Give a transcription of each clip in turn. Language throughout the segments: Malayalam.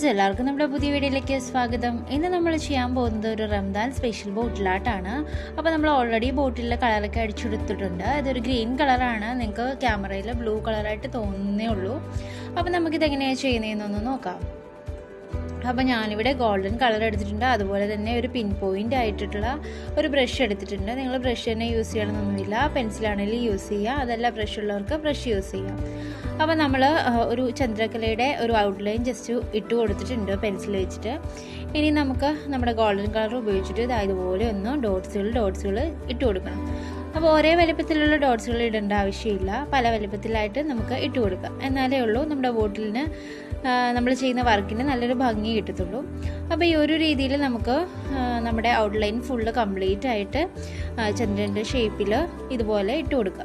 ഫ്രണ്ട്സ് എല്ലാവർക്കും നമ്മുടെ പുതിയ വീഡിയോയിലേക്ക് സ്വാഗതം ഇന്ന് നമ്മൾ ചെയ്യാൻ പോകുന്നത് ഒരു റംദാൻ സ്പെഷ്യൽ ബോട്ടിലാട്ടാണ് അപ്പോൾ നമ്മൾ ഓൾറെഡി ബോട്ടിലെ കളറൊക്കെ അടിച്ചെടുത്തിട്ടുണ്ട് ഇതൊരു ഗ്രീൻ കളറാണ് നിങ്ങൾക്ക് ക്യാമറയിൽ ബ്ലൂ കളറായിട്ട് തോന്നുന്നേ ഉള്ളൂ അപ്പോൾ നമുക്കിത് എങ്ങനെയാണ് ചെയ്യുന്നതെന്നൊന്ന് നോക്കാം അപ്പോൾ ഞാനിവിടെ ഗോൾഡൻ കളർ എടുത്തിട്ടുണ്ട് അതുപോലെ തന്നെ ഒരു പിൻ പോയിൻ്റ് ആയിട്ടുള്ള ഒരു ബ്രഷ് എടുത്തിട്ടുണ്ട് നിങ്ങൾ ബ്രഷ് തന്നെ യൂസ് ചെയ്യണമെന്നൊന്നുമില്ല പെൻസിലാണെങ്കിലും യൂസ് ചെയ്യുക അതല്ല ബ്രഷ് ഉള്ളവർക്ക് ബ്രഷ് യൂസ് ചെയ്യാം അപ്പോൾ നമ്മൾ ഒരു ചന്ദ്രകലയുടെ ഒരു ഔട്ട്ലൈൻ ജസ്റ്റ് ഇട്ട് കൊടുത്തിട്ടുണ്ട് പെൻസിൽ വെച്ചിട്ട് ഇനി നമുക്ക് നമ്മുടെ ഗോൾഡൻ കളർ ഉപയോഗിച്ചിട്ട് ഇതാ ഇതുപോലെ ഒന്ന് ഡോട്ട്സുകൾ ഡോട്ട്സുകൾ ഇട്ട് കൊടുക്കണം അപ്പോൾ ഒരേ വലിപ്പത്തിലുള്ള ഡോട്ട്സുകൾ ഇടേണ്ട ആവശ്യമില്ല പല വലിപ്പത്തിലായിട്ട് നമുക്ക് ഇട്ട് കൊടുക്കാം എന്നാലേ ഉള്ളൂ നമ്മുടെ ബോട്ടിലിന് നമ്മൾ ചെയ്യുന്ന വർക്കിന് നല്ലൊരു ഭംഗി കിട്ടത്തുള്ളൂ അപ്പോൾ ഈ ഒരു രീതിയിൽ നമുക്ക് നമ്മുടെ ഔട്ട്ലൈൻ ഫുള്ള് കംപ്ലീറ്റ് ആയിട്ട് ചന്ദ്രൻ്റെ ഷേപ്പിൽ ഇതുപോലെ ഇട്ട് കൊടുക്കാം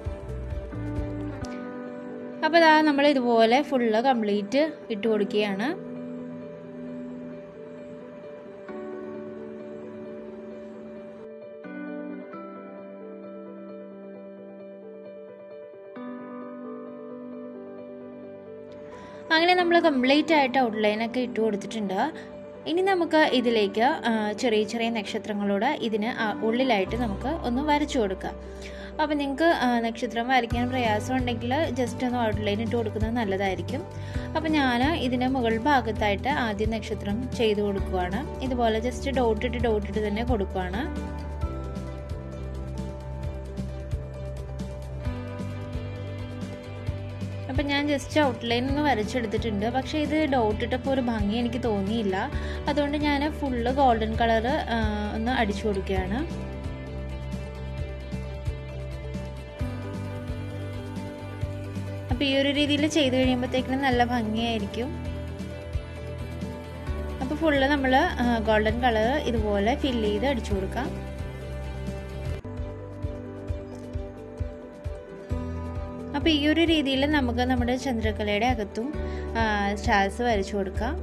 അപ്പോൾ ഇതാ നമ്മൾ ഇതുപോലെ ഫുള്ള് കംപ്ലീറ്റ് ഇട്ട് കൊടുക്കുകയാണ് അങ്ങനെ നമ്മൾ കംപ്ലീറ്റ് ആയിട്ട് ഔട്ട്ലൈനൊക്കെ ഇട്ട് കൊടുത്തിട്ടുണ്ട് ഇനി നമുക്ക് ഇതിലേക്ക് ചെറിയ ചെറിയ നക്ഷത്രങ്ങളോട് ഇതിന് ഉള്ളിലായിട്ട് നമുക്ക് ഒന്ന് വരച്ചു കൊടുക്കാം അപ്പോൾ നിങ്ങൾക്ക് നക്ഷത്രം വരയ്ക്കാൻ പ്രയാസം ഉണ്ടെങ്കിൽ ജസ്റ്റ് ഒന്ന് ഔട്ട്ലൈൻ ഇട്ട് കൊടുക്കുന്നത് നല്ലതായിരിക്കും അപ്പോൾ ഞാൻ ഇതിന് മുകൾ ഭാഗത്തായിട്ട് ആദ്യം നക്ഷത്രം ചെയ്ത് കൊടുക്കുകയാണ് ഇതുപോലെ ജസ്റ്റ് ഡോട്ടിട്ട് ഡോട്ടിട്ട് തന്നെ കൊടുക്കുകയാണ് അപ്പം ഞാൻ ജസ്റ്റ് ഔട്ട്ലൈൻ ഒന്ന് വരച്ചെടുത്തിട്ടുണ്ട് പക്ഷേ ഇത് ഡോട്ട് ഇട്ടപ്പോൾ ഒരു ഭംഗി എനിക്ക് തോന്നിയില്ല അതുകൊണ്ട് ഞാൻ ഫുള്ള് ഗോൾഡൻ കളർ ഒന്ന് അടിച്ചു കൊടുക്കുകയാണ് അപ്പോൾ ഈ ഒരു രീതിയിൽ ചെയ്ത് കഴിയുമ്പോഴത്തേക്കിനും നല്ല ഭംഗിയായിരിക്കും അപ്പോൾ ഫുള്ള് നമ്മൾ ഗോൾഡൻ കളർ ഇതുപോലെ ഫില്ല് ചെയ്ത് അടിച്ചു കൊടുക്കാം അപ്പോൾ ഈ ഒരു രീതിയിൽ നമുക്ക് നമ്മുടെ ചന്ദ്രകലയുടെ അകത്തും സ്റ്റാർസ് വരച്ചു കൊടുക്കാം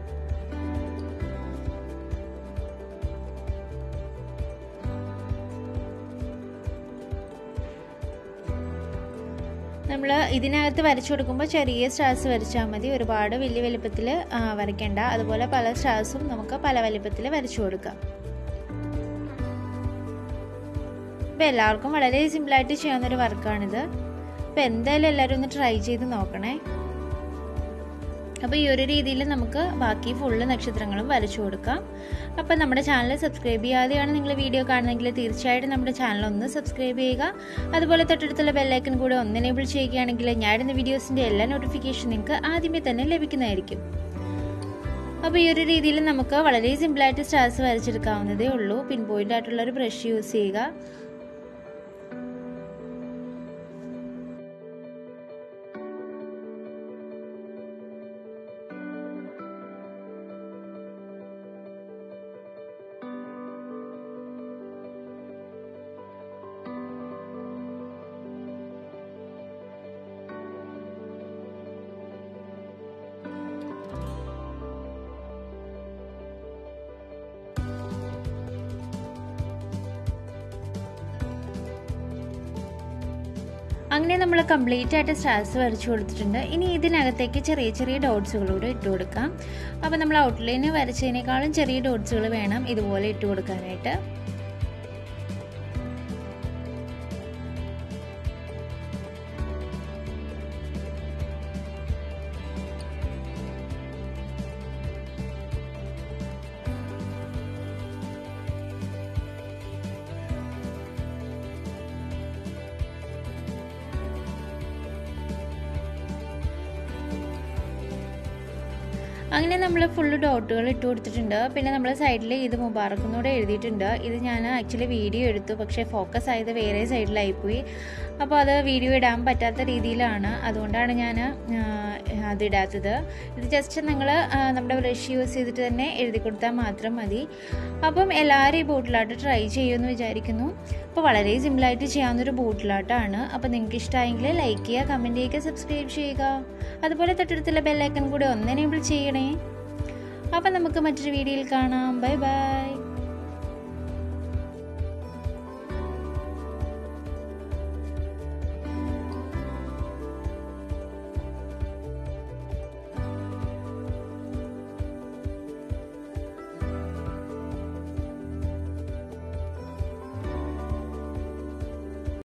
നമ്മൾ ഇതിനകത്ത് വരച്ചു കൊടുക്കുമ്പോൾ ചെറിയ സ്റ്റാർസ് വരച്ചാൽ മതി ഒരുപാട് വലിയ വലിപ്പത്തിൽ വരയ്ക്കേണ്ട അതുപോലെ പല സ്റ്റാർസും നമുക്ക് പല വലിപ്പത്തിൽ വരച്ചു കൊടുക്കാം അപ്പോൾ എല്ലാവർക്കും വളരെ സിമ്പിളായിട്ട് ചെയ്യാവുന്നൊരു വർക്കാണിത് അപ്പോൾ എന്തായാലും എല്ലാവരും ഒന്ന് ട്രൈ ചെയ്ത് നോക്കണേ അപ്പോൾ ഈ ഒരു രീതിയിൽ നമുക്ക് ബാക്കി ഫുള്ള് നക്ഷത്രങ്ങളും വരച്ചു കൊടുക്കാം അപ്പോൾ നമ്മുടെ ചാനൽ സബ്സ്ക്രൈബ് ചെയ്യാതെയാണ് നിങ്ങൾ വീഡിയോ കാണുന്നതെങ്കിൽ തീർച്ചയായിട്ടും നമ്മുടെ ചാനൽ ഒന്ന് സബ്സ്ക്രൈബ് ചെയ്യുക അതുപോലെ തൊട്ടടുത്തുള്ള ബെല്ലൈക്കൺ കൂടെ ഒന്ന് എനേബിൾ ചെയ്യുകയാണെങ്കിൽ ഞാൻ ഇടുന്ന വീഡിയോസിൻ്റെ എല്ലാ നോട്ടിഫിക്കേഷൻ നിങ്ങൾക്ക് ആദ്യമേ തന്നെ ലഭിക്കുന്നതായിരിക്കും അപ്പോൾ ഈ ഒരു രീതിയിൽ നമുക്ക് വളരെ സിമ്പിളായിട്ട് സ്റ്റാർസ് വരച്ചെടുക്കാവുന്നതേ ഉള്ളൂ പിൻ പോയിൻ്റ് ആയിട്ടുള്ള ഒരു ബ്രഷ് യൂസ് ചെയ്യുക അങ്ങനെ നമ്മൾ കംപ്ലീറ്റ് ആയിട്ട് സ്റ്റാർസ് വരച്ചു കൊടുത്തിട്ടുണ്ട് ഇനി ഇതിനകത്തേക്ക് ചെറിയ ചെറിയ ഡോട്ട്സുകളൂടെ ഇട്ട് കൊടുക്കാം അപ്പോൾ നമ്മൾ ഔട്ട്ലൈന് വരച്ചതിനേക്കാളും ചെറിയ ഡോട്ട്സുകൾ വേണം ഇതുപോലെ ഇട്ട് കൊടുക്കാനായിട്ട് അങ്ങനെ നമ്മൾ ഫുള്ള് ഡോട്ടുകൾ ഇട്ട് കൊടുത്തിട്ടുണ്ട് പിന്നെ നമ്മൾ സൈഡിൽ ഇത് മുബാറക്കുന്നൂടെ എഴുതിയിട്ടുണ്ട് ഇത് ഞാൻ ആക്ച്വലി വീഡിയോ എടുത്തു പക്ഷേ ഫോക്കസ് ആയത് വേറെ സൈഡിലായിപ്പോയി അപ്പോൾ അത് വീഡിയോ ഇടാൻ പറ്റാത്ത രീതിയിലാണ് അതുകൊണ്ടാണ് ഞാൻ അതിടാത്തത് ഇത് ജസ്റ്റ് നിങ്ങൾ നമ്മുടെ ബ്രഷ് യൂസ് ചെയ്തിട്ട് തന്നെ എഴുതി കൊടുത്താൽ മാത്രം മതി അപ്പം എല്ലാവരും ഈ ബോട്ടിലാട്ട് ട്രൈ ചെയ്യുമെന്ന് വിചാരിക്കുന്നു അപ്പോൾ വളരെ സിമ്പിളായിട്ട് ചെയ്യാവുന്നൊരു ബോട്ടിലാട്ടാണ് അപ്പോൾ നിങ്ങൾക്ക് ഇഷ്ടമായെങ്കിൽ ലൈക്ക് ചെയ്യുക കമൻറ്റ് ചെയ്യുക സബ്സ്ക്രൈബ് ചെയ്യുക അതുപോലെ തൊട്ടടുത്തുള്ള ബെല്ലൈക്കൺ കൂടി ഒന്ന് എനേബിൾ ചെയ്യണേ അപ്പം നമുക്ക് മറ്റൊരു വീഡിയോയിൽ കാണാം ബൈ ബൈ